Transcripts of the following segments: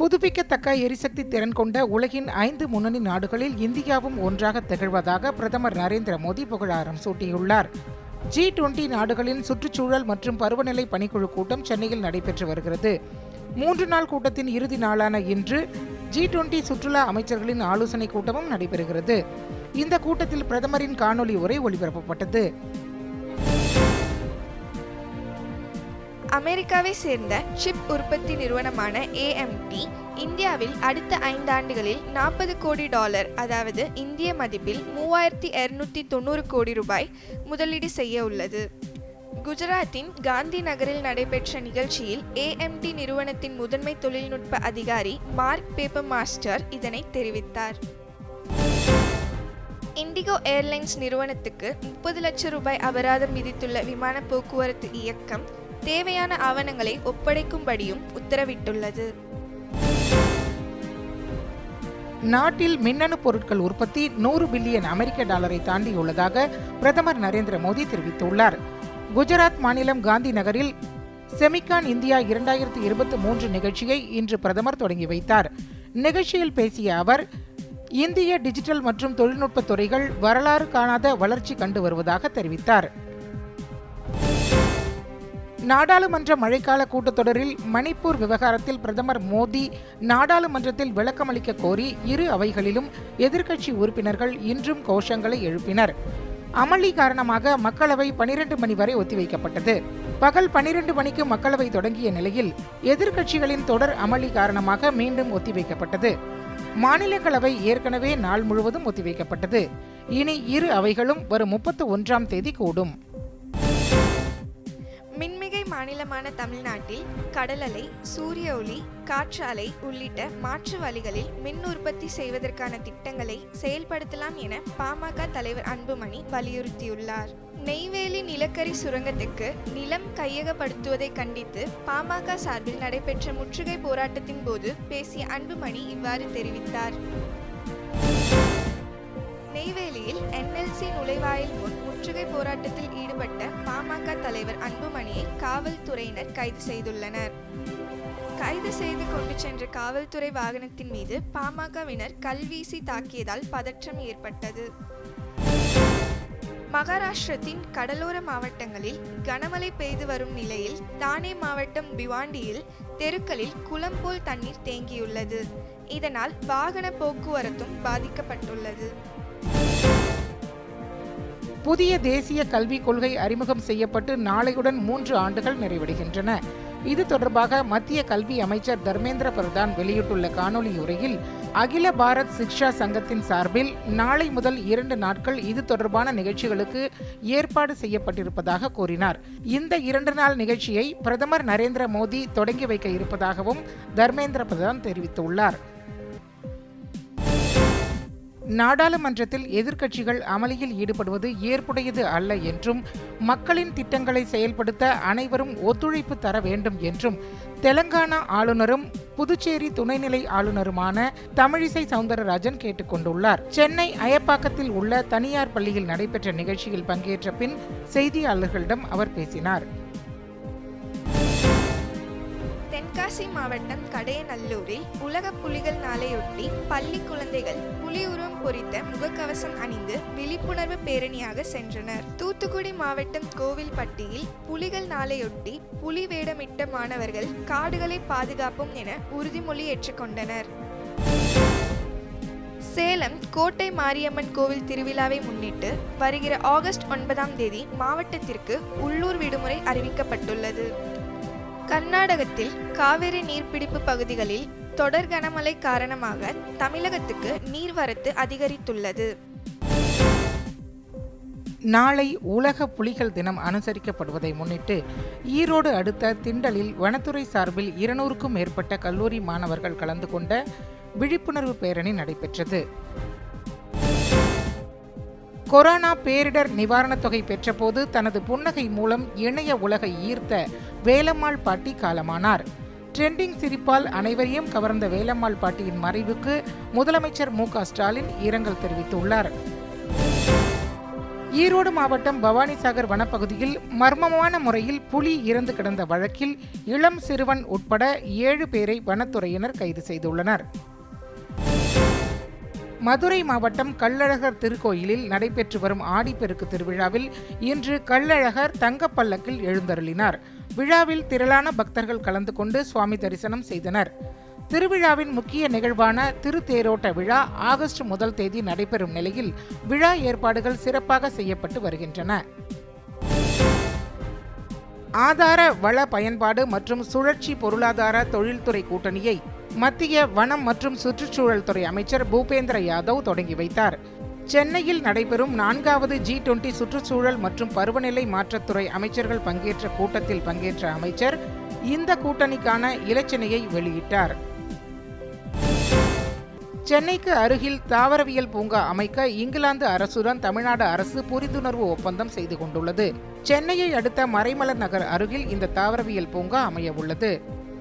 புதுப்பிக்கத்தக்க எரிசக்தி திறன் கொண்ட உலகின் ஐந்து முன்னணி நாடுகளில் இந்தியாவும் ஒன்றாக திகழ்வதாக பிரதமர் நரேந்திர மோடி புகழாரம் சூட்டியுள்ளார் ஜி டுவெண்டி நாடுகளின் சுற்றுச்சூழல் மற்றும் பருவநிலை பணிக்குழு கூட்டம் சென்னையில் நடைபெற்று வருகிறது மூன்று நாள் கூட்டத்தின் இறுதி நாளான இன்று ஜி டுவெண்டி சுற்றுலா அமைச்சர்களின் ஆலோசனைக் கூட்டமும் நடைபெறுகிறது இந்த கூட்டத்தில் பிரதமரின் காணொலி உரை ஒளிபரப்பப்பட்டது அமெரிக்காவை சேர்ந்த சிப் உற்பத்தி நிறுவனமான ஏஎம்டி இந்தியாவில் அடுத்த ஐந்தாண்டுகளில் நாற்பது கோடி டாலர் அதாவது இந்திய மதிப்பில் மூவாயிரத்தி இருநூத்தி தொண்ணூறு கோடி ரூபாய் முதலீடு செய்ய உள்ளது குஜராத்தின் காந்தி நகரில் நடைபெற்ற நிகழ்ச்சியில் ஏஎம்டி நிறுவனத்தின் முதன்மை தொழில்நுட்ப அதிகாரி மார்க் பேப்பர் மாஸ்டர் இதனை தெரிவித்தார் இண்டிகோ ஏர்லைன்ஸ் நிறுவனத்துக்கு முப்பது லட்சம் ரூபாய் அபராதம் விதித்துள்ள விமான போக்குவரத்து இயக்கம் தேவையான ஆவணங்களை ஒப்படைக்கும்படியும் உத்தரவிட்டுள்ளது நாட்டில் மின்னணு பொருட்கள் உற்பத்தி நூறு பில்லியன் அமெரிக்க டாலரை தாண்டியுள்ளதாக பிரதமர் நரேந்திர மோடி தெரிவித்துள்ளார் குஜராத் மாநிலம் காந்தி நகரில் செமிகான் இந்தியா இரண்டாயிரத்தி இருபத்தி மூன்று நிகழ்ச்சியை இன்று பிரதமர் தொடங்கி வைத்தார் நிகழ்ச்சியில் பேசிய அவர் இந்திய டிஜிட்டல் மற்றும் தொழில்நுட்ப துறைகள் வரலாறு காணாத வளர்ச்சி கண்டு வருவதாக தெரிவித்தார் நாடாளுமன்ற மழைக்கால கூட்டத்தொடரில் மணிப்பூர் விவகாரத்தில் பிரதமர் மோடி நாடாளுமன்றத்தில் விளக்கமளிக்க கோரி இரு அவைகளிலும் எதிர்க்கட்சி உறுப்பினர்கள் இன்றும் கோஷங்களை எழுப்பினர் அமளி காரணமாக மக்களவை பனிரெண்டு மணி வரை ஒத்திவைக்கப்பட்டது பகல் பனிரெண்டு மணிக்கு மக்களவை தொடங்கிய நிலையில் எதிர்க்கட்சிகளின் தொடர் அமளி காரணமாக மீண்டும் ஒத்திவைக்கப்பட்டது மாநிலங்களவை ஏற்கனவே நாள் முழுவதும் ஒத்திவைக்கப்பட்டது இனி இரு அவைகளும் வரும் முப்பத்து ஒன்றாம் தேதி கூடும் மின்மிகை மாநிலமான தமிழ்நாட்டில் கடலலை சூரிய ஒளி காற்றாலை உள்ளிட்ட மாற்று வழிகளில் மின் உற்பத்தி செய்வதற்கான திட்டங்களை செயல்படுத்தலாம் என பாமக தலைவர் அன்புமணி வலியுறுத்தியுள்ளார் நெய்வேலி நிலக்கரி சுரங்கத்துக்கு நிலம் கையகப்படுத்துவதை கண்டித்து பாமக சார்பில் நடைபெற்ற முற்றுகை போராட்டத்தின் போது பேசிய அன்புமணி இவ்வாறு தெரிவித்தார் நெய்வேலியில் என்எல்சி நுழைவாயில் முன் முற்றுகை போராட்டத்தில் ஈடுபட்ட பாமக தலைவர் அன்புமணியை காவல்துறையினர் கைது செய்துள்ளனர் கைது செய்து கொண்டு சென்ற காவல்துறை வாகனத்தின் மீது பாமகவினர் கல்வீசி தாக்கியதால் பதற்றம் ஏற்பட்டது மகாராஷ்டிரத்தின் கடலோர மாவட்டங்களில் கனமழை பெய்து வரும் நிலையில் தானே மாவட்டம் பிவாண்டியில் தெருக்களில் குளம் போல் தண்ணீர் தேங்கியுள்ளது இதனால் வாகன போக்குவரத்தும் பாதிக்கப்பட்டுள்ளது புதிய தேசிய கல்விக் கொள்கை அறிமுகம் செய்யப்பட்டு நாளையுடன் மூன்று ஆண்டுகள் நிறைவடைகின்றன இது தொடர்பாக மத்திய கல்வி அமைச்சர் தர்மேந்திர பிரதான் வெளியிட்டுள்ள காணொலி உரையில் அகில பாரத் சிக்ஷா சங்கத்தின் சார்பில் நாளை முதல் இரண்டு நாட்கள் இது தொடர்பான நிகழ்ச்சிகளுக்கு ஏற்பாடு செய்யப்பட்டிருப்பதாக கூறினார் இந்த இரண்டு நாள் நிகழ்ச்சியை பிரதமர் நரேந்திர மோடி தொடங்கி வைக்க இருப்பதாகவும் தர்மேந்திர பிரதான் தெரிவித்துள்ளார் நாடாளுமன்றத்தில் எதிர்க்கட்சிகள் அமளியில் ஈடுபடுவது ஏற்புடையது அல்ல என்றும் மக்களின் திட்டங்களை செயல்படுத்த அனைவரும் ஒத்துழைப்பு தர வேண்டும் என்றும் தெலங்கானா ஆளுநரும் புதுச்சேரி துணைநிலை ஆளுநருமான தமிழிசை சவுந்தரராஜன் கேட்டுக்கொண்டுள்ளார் சென்னை அயப்பாக்கத்தில் உள்ள தனியார் பள்ளியில் நடைபெற்ற நிகழ்ச்சியில் பங்கேற்ற பின் செய்தியாளர்களிடம் அவர் பேசினார் தென்காசி மாவட்டம் கடையநல்லூரில் உலக புலிகள் நாளையொட்டி பள்ளி குழந்தைகள் புலி உருவம் பொறித்த முகக்கவசம் அணிந்து விழிப்புணர்வு பேரணியாக சென்றனர் தூத்துக்குடி மாவட்டம் கோவில்பட்டியில் புலிகள் நாளையொட்டி புலி வேடமிட்ட மாணவர்கள் காடுகளை பாதுகாப்போம் என உறுதிமொழி ஏற்றுக்கொண்டனர் சேலம் கோட்டை மாரியம்மன் கோவில் திருவிழாவை முன்னிட்டு வருகிற ஆகஸ்ட் ஒன்பதாம் தேதி மாவட்டத்திற்கு உள்ளூர் விடுமுறை அறிவிக்கப்பட்டுள்ளது கர்நாடகத்தில் காவிரி நீர்பிடிப்பு பகுதிகளில் தொடர் கனமழை காரணமாக தமிழகத்துக்கு நீர்வரத்து அதிகரித்துள்ளது நாளை உலக புலிகள் தினம் அனுசரிக்கப்படுவதை முன்னிட்டு ஈரோடு அடுத்த திண்டலில் வனத்துறை சார்பில் இருநூறுக்கும் மேற்பட்ட கல்லூரி மாணவர்கள் கலந்து கொண்ட விழிப்புணர்வு பேரணி நடைபெற்றது கொரோனா பேரிடர் நிவாரணத் தொகை பெற்றபோது தனது புன்னகை மூலம் இணைய உலகை ஈர்த்த வேலம்மாள் பாட்டி காலமானார் ட்ரெண்டிங் சிரிப்பால் அனைவரையும் கவர்ந்த வேலம்மாள் பாட்டியின் மறைவுக்கு முதலமைச்சர் மு க ஸ்டாலின் இரங்கல் தெரிவித்துள்ளார் ஈரோடு மாவட்டம் பவானிசாகர் வனப்பகுதியில் மர்மமான முறையில் புலி இறந்து கிடந்த வழக்கில் இளம் சிறுவன் உட்பட ஏழு பேரை வனத்துறையினர் கைது செய்துள்ளனர் மதுரை மாவட்டம் கள்ளழகர் திருக்கோயிலில் நடைபெற்று வரும் ஆடிப்பெருக்கு திருவிழாவில் இன்று கள்ளழகர் தங்கப்பல்லக்கில் எழுந்தருளினார் விழாவில் திரளான பக்தர்கள் கலந்து கொண்டு சுவாமி தரிசனம் செய்தனர் திருவிழாவின் முக்கிய நிகழ்வான திருத்தேரோட்ட விழா ஆகஸ்ட் முதல் தேதி நடைபெறும் நிலையில் விழா ஏற்பாடுகள் சிறப்பாக செய்யப்பட்டு வருகின்றன ஆதார வள பயன்பாடு மற்றும் சுழற்சி பொருளாதார தொழில்துறை கூட்டணியை மத்திய வனம் மற்றும் சுற்றுச்சூழல் துறை அமைச்சர் பூபேந்திர யாதவ் தொடங்கி வைத்தார் சென்னையில் நடைபெறும் நான்காவது ஜி டுவெண்டி சுற்றுச்சூழல் மற்றும் பருவநிலை மாற்றத்துறை அமைச்சர்கள் பங்கேற்ற கூட்டத்தில் பங்கேற்ற அமைச்சர் இந்த கூட்டணிக்கான இலச்சினையை வெளியிட்டார் சென்னைக்கு அருகில் தாவரவியல் பூங்கா அமைக்க இங்கிலாந்து அரசுடன் தமிழ்நாடு அரசு புரிந்துணர்வு ஒப்பந்தம் செய்து கொண்டுள்ளது சென்னையை அடுத்த மறைமலர் நகர் அருகில் இந்த தாவரவியல் பூங்கா அமைய உள்ளது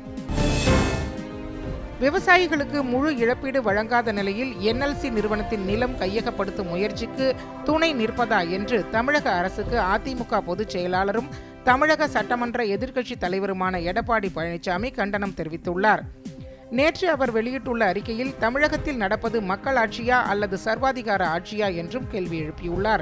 விவசாயிகளுக்கு முழு இழப்பீடு வழங்காத நிலையில் என்எல்சி நிறுவனத்தின் நிலம் கையகப்படுத்தும் முயற்சிக்கு துணை நிற்பதா என்று தமிழக அரசுக்கு அதிமுக பொதுச் செயலாளரும் தமிழக சட்டமன்ற எதிர்க்கட்சி தலைவருமான எடப்பாடி பழனிசாமி கண்டனம் தெரிவித்துள்ளார் நேற்று அவர் வெளியிட்டுள்ள அறிக்கையில் தமிழகத்தில் நடப்பது மக்கள் ஆட்சியா அல்லது சர்வாதிகார ஆட்சியா என்றும் கேள்வி எழுப்பியுள்ளார்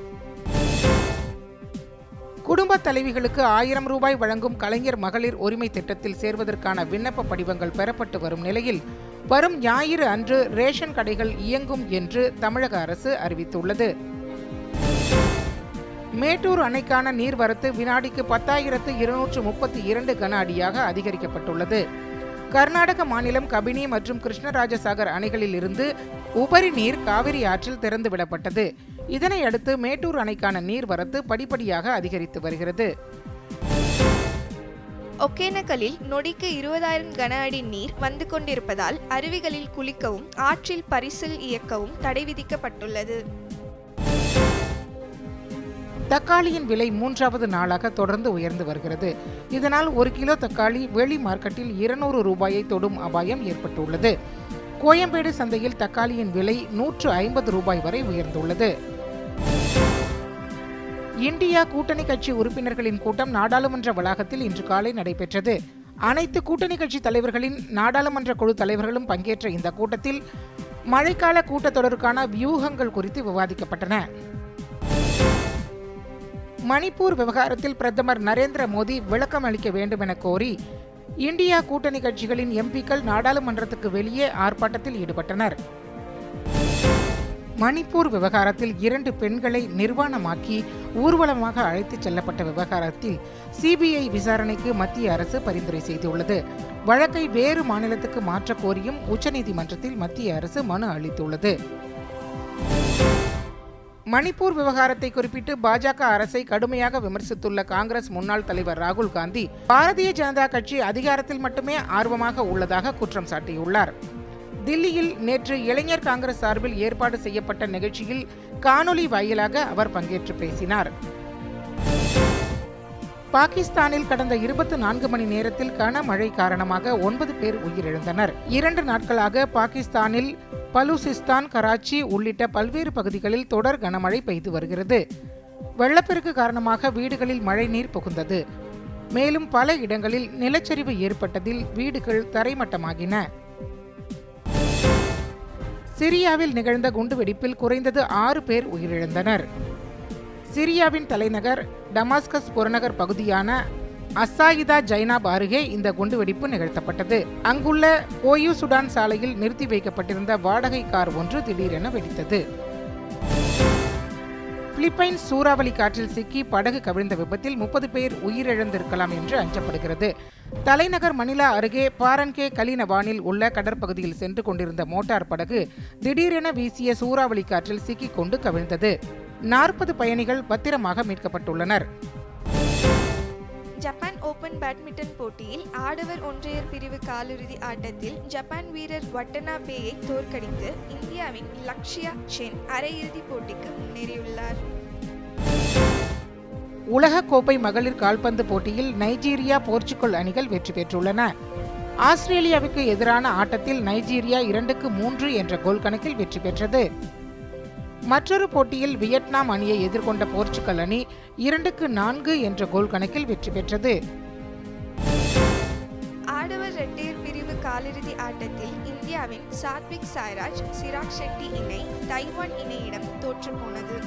குடும்ப தலைவிகளுக்கு ஆயிரம் ரூபாய் வழங்கும் கலைஞர் மகளிர் உரிமை திட்டத்தில் சேர்வதற்கான விண்ணப்ப படிவங்கள் பெறப்பட்டு வரும் நிலையில் வரும் ஞாயிறு அன்று ரேஷன் கடைகள் இயங்கும் என்று தமிழக அரசு அறிவித்துள்ளது மேட்டூர் அணைக்கான நீர்வரத்து வினாடிக்கு பத்தாயிரத்து இருநூற்று முப்பத்தி இரண்டு கன அடியாக அதிகரிக்கப்பட்டுள்ளது கர்நாடக மாநிலம் கபினி மற்றும் கிருஷ்ணராஜசாகர் அணைகளில் இருந்து உபரி நீர் காவிரி ஆற்றில் திறந்துவிடப்பட்டது இதனை அடுத்து மேட்டூர் அணைக்கான நீர்வரத்து படிப்படியாக அதிகரித்து வருகிறது ஒகேனக்கலில் நொடிக்கு இருபதாயிரம் கன அடி நீர் வந்து கொண்டிருப்பதால் அருவிகளில் குளிக்கவும் ஆற்றில் பரிசல் இயக்கவும் தடை விதிக்கப்பட்டுள்ளது தக்காளியின் விலை மூன்றாவது நாளாக தொடர்ந்து உயர்ந்து வருகிறது இதனால் ஒரு கிலோ தக்காளி வெளி மார்க்கெட்டில் இருநூறு ரூபாயை தொடும் அபாயம் ஏற்பட்டுள்ளது கோயம்பேடு சந்தையில் தக்காளியின் விலை நூற்று ஐம்பது ரூபாய் வரை உயர்ந்துள்ளது இந்தியா கூட்டணி கட்சி உறுப்பினர்களின் கூட்டம் நாடாளுமன்ற வளாகத்தில் இன்று காலை நடைபெற்றது அனைத்து கூட்டணி கட்சி தலைவர்களின் நாடாளுமன்ற குழு தலைவர்களும் பங்கேற்ற இந்த கூட்டத்தில் மழைக்கால கூட்டத்தொடருக்கான வியூகங்கள் குறித்து விவாதிக்கப்பட்டன மணிப்பூர் விவகாரத்தில் பிரதமர் நரேந்திர மோடி விளக்கம் அளிக்க வேண்டும் என கோரி இந்தியா கூட்டணி கட்சிகளின் எம்பிக்கள் நாடாளுமன்றத்துக்கு வெளியே ஆர்ப்பாட்டத்தில் ஈடுபட்டனர் மணிப்பூர் விவகாரத்தில் இரண்டு பெண்களை நிர்வாணமாக்கி ஊர்வலமாக அழைத்துச் செல்லப்பட்ட விவகாரத்தில் சிபிஐ விசாரணைக்கு மத்திய அரசு பரிந்துரை செய்துள்ளது வழக்கை வேறு மாநிலத்துக்கு மாற்றக் கோரியும் உச்சநீதிமன்றத்தில் மத்திய அரசு மனு அளித்துள்ளது மணிப்பூர் விவகாரத்தை குறிப்பிட்டு பாஜக அரசை கடுமையாக விமர்சித்துள்ள காங்கிரஸ் முன்னாள் தலைவர் ராகுல் காந்தி பாரதிய ஜனதா கட்சி அதிகாரத்தில் மட்டுமே ஆர்வமாக உள்ளதாக குற்றம் சாட்டியுள்ளார் தில்லியில் நேற்று இளைஞர் காங்கிரஸ் சார்பில் ஏற்பாடு செய்யப்பட்ட நிகழ்ச்சியில் காணொலி வாயிலாக அவர் பங்கேற்று பேசினார் பாகிஸ்தானில் கடந்த இருபத்தி நான்கு மணி நேரத்தில் கனமழை காரணமாக ஒன்பது பேர் உயிரிழந்தனர் இரண்டு நாட்களாக பாகிஸ்தானில் பலூசிஸ்தான் கராச்சி உள்ளிட்ட பல்வேறு பகுதிகளில் தொடர் கனமழை பெய்து வருகிறது வெள்ளப்பெருக்கு காரணமாக வீடுகளில் மழைநீர் புகுந்தது மேலும் பல இடங்களில் நிலச்சரிவு ஏற்பட்டதில் வீடுகள் தரைமட்டமாகின சிரியாவில் நிகழ்ந்த குண்டுவெடிப்பில் குறைந்தது ஆறு பேர் உயிரிழந்தனர் சிரியாவின் தலைநகர் டமாஸ்கஸ் புறநகர் பகுதியான அசாயிதா ஜைனாப் அருகே இந்த குண்டுவெடிப்பு நிகழ்த்தப்பட்டது அங்குள்ள ஓயு சுடான் சாலையில் நிறுத்தி வைக்கப்பட்டிருந்த வாடகை கார் ஒன்று திடீரென வெடித்தது பிலிப்பைன்ஸ் சூறாவளி காற்றில் சிக்கி படகு கவிழ்ந்த விபத்தில் முப்பது பேர் உயிரிழந்திருக்கலாம் என்று அஞ்சப்படுகிறது தலைநகர் மணிலா அருகே பாரன்கே கலினவானில் உள்ள கடற்பகுதியில் சென்று கொண்டிருந்த மோட்டார் படகு திடீரென வீசிய சூறாவளி காற்றில் சிக்கிக் கொண்டு கவிழ்ந்தது நாற்பது பயணிகள் பத்திரமாக மீட்கப்பட்டுள்ளனர் ஜப்பான் ஓபன் பேட்மிண்டன் போட்டியில் ஆடவர் ஒற்றையர் பிரிவு காலிறுதி ஆட்டத்தில் ஜப்பான் வீரர் வட்டனாபேயை தோற்கடித்து இந்தியாவின் லக்ஷயா சென் அரையிறுதிப் போட்டிக்கு முன்னேறியுள்ளார் உலகக்கோப்பை மகளிர் கால்பந்து போட்டியில் நைஜீரியா போர்ச்சுகல் அணிகள் வெற்றி பெற்றுள்ளன ஆஸ்திரேலியாவுக்கு எதிரான ஆட்டத்தில் நைஜீரியா இரண்டுக்கு மூன்று என்ற கோல் கணக்கில் வெற்றி பெற்றது மற்றொரு போட்டியில் வியட்நாம் அணியை எதிர்கொண்ட போர்ச்சுகல் அணி இரண்டுக்கு நான்கு என்ற கோல் கணக்கில் வெற்றி பெற்றது ஆடவர் இரட்டையர் பிரிவு காலிறுதி ஆட்டத்தில் இந்தியாவின் சாத்விக் சாய்ராஜ் சிராக் ஷெட்டி இணை தைவான் இணையிடம் தோற்றுப்போனது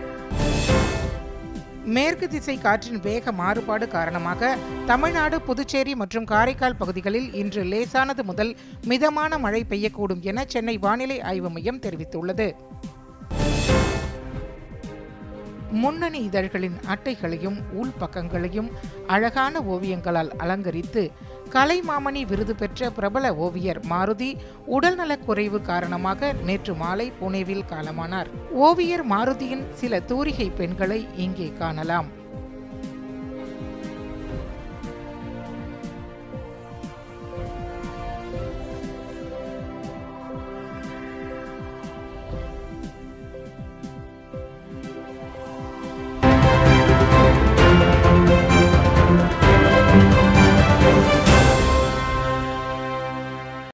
மேற்கு திசை காற்றின் வேக மாறுபாடு காரணமாக தமிழ்நாடு புதுச்சேரி மற்றும் காரைக்கால் பகுதிகளில் இன்று லேசானது முதல் மிதமான மழை பெய்யக்கூடும் என சென்னை வானிலை ஆய்வு மையம் தெரிவித்துள்ளது முன்னணி இதழ்களின் அட்டைகளையும் உள்பக்கங்களையும் அழகான ஓவியங்களால் அலங்கரித்து கலைமாமணி விருது பெற்ற பிரபல ஓவியர் மாருதி உடல்நலக் குறைவு காரணமாக நேற்று மாலை புனேவில் காலமானார் ஓவியர் மாருதியின் சில தூரிகை பெண்களை இங்கே காணலாம்